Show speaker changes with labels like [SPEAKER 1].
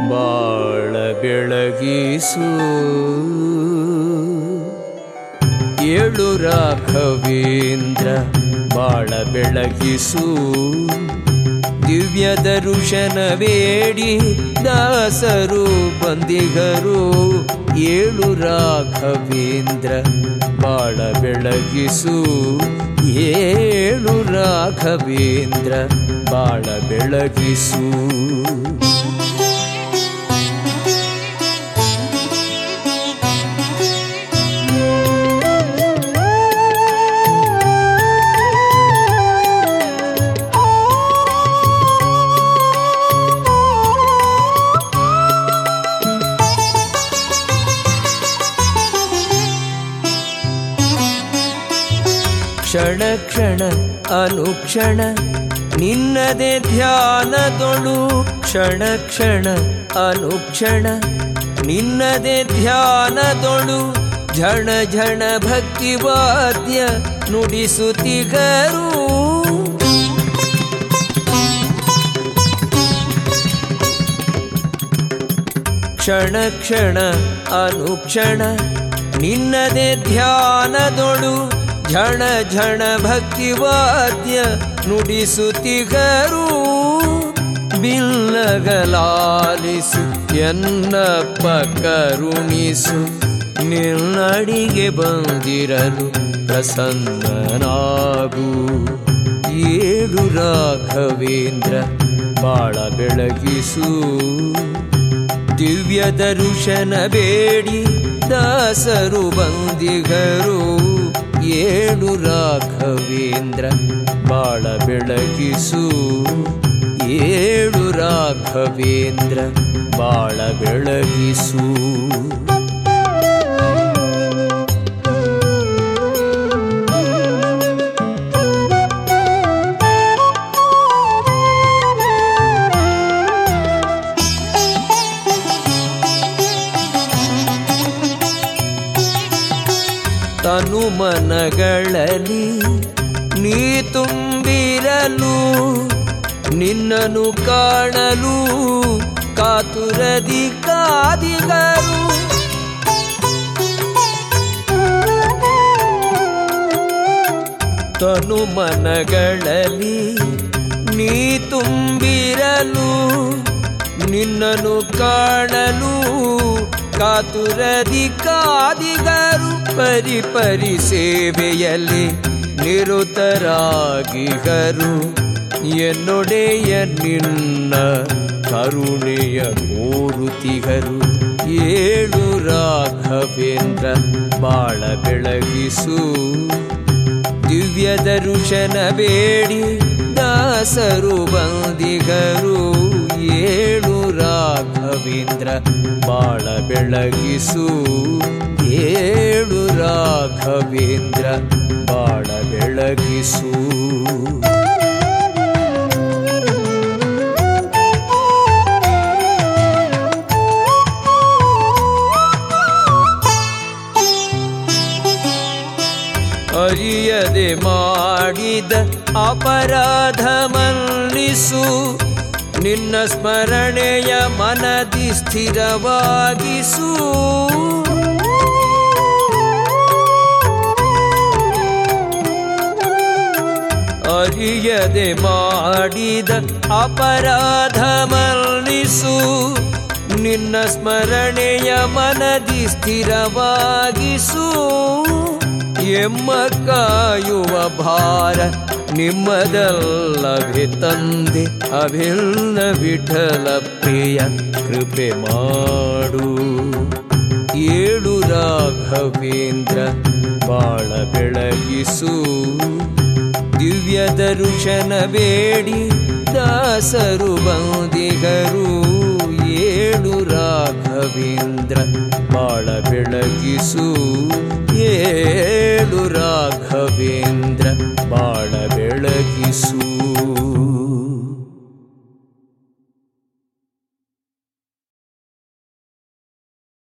[SPEAKER 1] ಬಾಳ ಬೆಳಗಿಸು ಏಳು ರಾಘವೇಂದ್ರ ಬಾಳ ಬೆಳಗಿಸು ದಿವ್ಯ ದರುಶನ ಬೇಡಿ ದಾಸರು ಬಂದಿಗರು ಏಳು ರಾಘವೇಂದ್ರ ಬಾಳ ಬೆಳಗಿಸು ಏಳು ರಾಘವೇಂದ್ರ ಬಾಳ ಬೆಳಗಿಸು ಕ್ಷಣ ಕ್ಷಣ ಅನುಕ್ಷಣ ನಿನ್ನದೇ ಧ್ಯಾನದೊಳು ಕ್ಷಣ ಕ್ಷಣ ಅನುಕ್ಷಣ ನಿನ್ನದೇ ಧ್ಯಾನದೊಳು ಝಣ ಝಣ ಭಕ್ತಿ ವಾದ್ಯ ನುಡಿಸುತ್ತಿಗರು ಕ್ಷಣ ಕ್ಷಣ ಅನುಕ್ಷಣ ನಿನ್ನದೇ ಧ್ಯಾನದೊಳು ಝಣ ಝಣ ಭಕ್ತಿ ವಾದ್ಯ ನುಡಿಸುತ್ತಿಗರು ಬಿಲ್ಲಗಲಾಲಿಸು ಎನ್ನಪ್ಪ ಕರುಣಿಸು ನಿನ್ನಡಿಗೆ ಬಂದಿರಲು ಪ್ರಸನ್ನನಾಗು ಏಳು ರಾಘವೇಂದ್ರ ಬಾಳ ಬೆಳಗಿಸು ದಿವ್ಯ ದರುಶನ ಬೇಡಿ ದಾಸರು ಬಂದಿಗರು ಏಳು ರಾಘವೇಂದ್ರ ಬಾಳ ಬೆಳಗಿಸು ಏಳು ರಾಘವೇಂದ್ರ ಬಾಳ ಬೆಳಗಿಸು ತನು ಮನಗಳಲ್ಲಿ ನೀ ತುಂಬಿರಲು ನಿನ್ನನು ಕಾಣಲು ಕಾತುರದಿ ಕಾದಿಗರು ತನು ಮನಗಳಲ್ಲಿ ನೀ ತುಂಬಿರಲು ನಿನ್ನನು ಕಾಣಲು ಕಾತುರದಿ ಕಾದಿಗರು ಪರಿ ಪರಿ ಸೇವೆಯಲ್ಲಿ ನಿರುತರಾಗಿಗರು ಎನ್ನೊಡೆಯ ನಿನ್ನ ಕರುಣೆಯ ಕೋರುತಿಗರು ಏಳು ರಾಘವೇಂದ್ರ ಬಾಳ ಬೆಳಗಿಸು ದಿವ್ಯ ದರುಶನ ಬೇಡಿ ದಾಸರು ಬಂದಿಗರು ಏಳು ರಾಘವೇಂದ್ರ ಬಾಳ ಬೆಳಗಿಸು ಏಳು ರಾಘವೇಂದ್ರ ಬಾಳ ಬೆಳಗಿಸು ಅರಿಯದೆ ಮಾಡಿದ ಅಪರಾಧ ಮನ್ನಿಸು ನಿನ್ನ ಸ್ಮರಣೆಯ ಮನದಿ ಸ್ಥಿರವಾಗಿಸು ಅರಿಯದೆ ಮಾಡಿದ ಅಪರಾಧ ಮನ್ನಿಸು ನಿನ್ನ ಸ್ಮರಣೆಯ ಮನದಿ ಸ್ಥಿರವಾಗಿಸು ಎಮ್ಮ ಕಾಯುವ ಭಾರ ನಿಮ್ಮದಲ್ಲಭೆ ತಂದೆ ಅಭಿಲ್ಲ ವಿಠಲ ಪ್ರಿಯ ಕೃಪೆ ಮಾಡು ಏಳು ರಾಘವೇಂದ್ರ ಬಾಳ ಬೆಳಗಿಸು ದಿವ್ಯ ದರುಶನ ಬೇಡಿ ದಾಸರು ಬಂದಿಗರು ಏಳು ರಾಘವೇಂದ್ರ ಬಾಳ ಬೆಳಗಿಸು ಏಳು ರಾಘವೇಂದ್ರ ಬಾಳ ಬೆಳಗಿಸು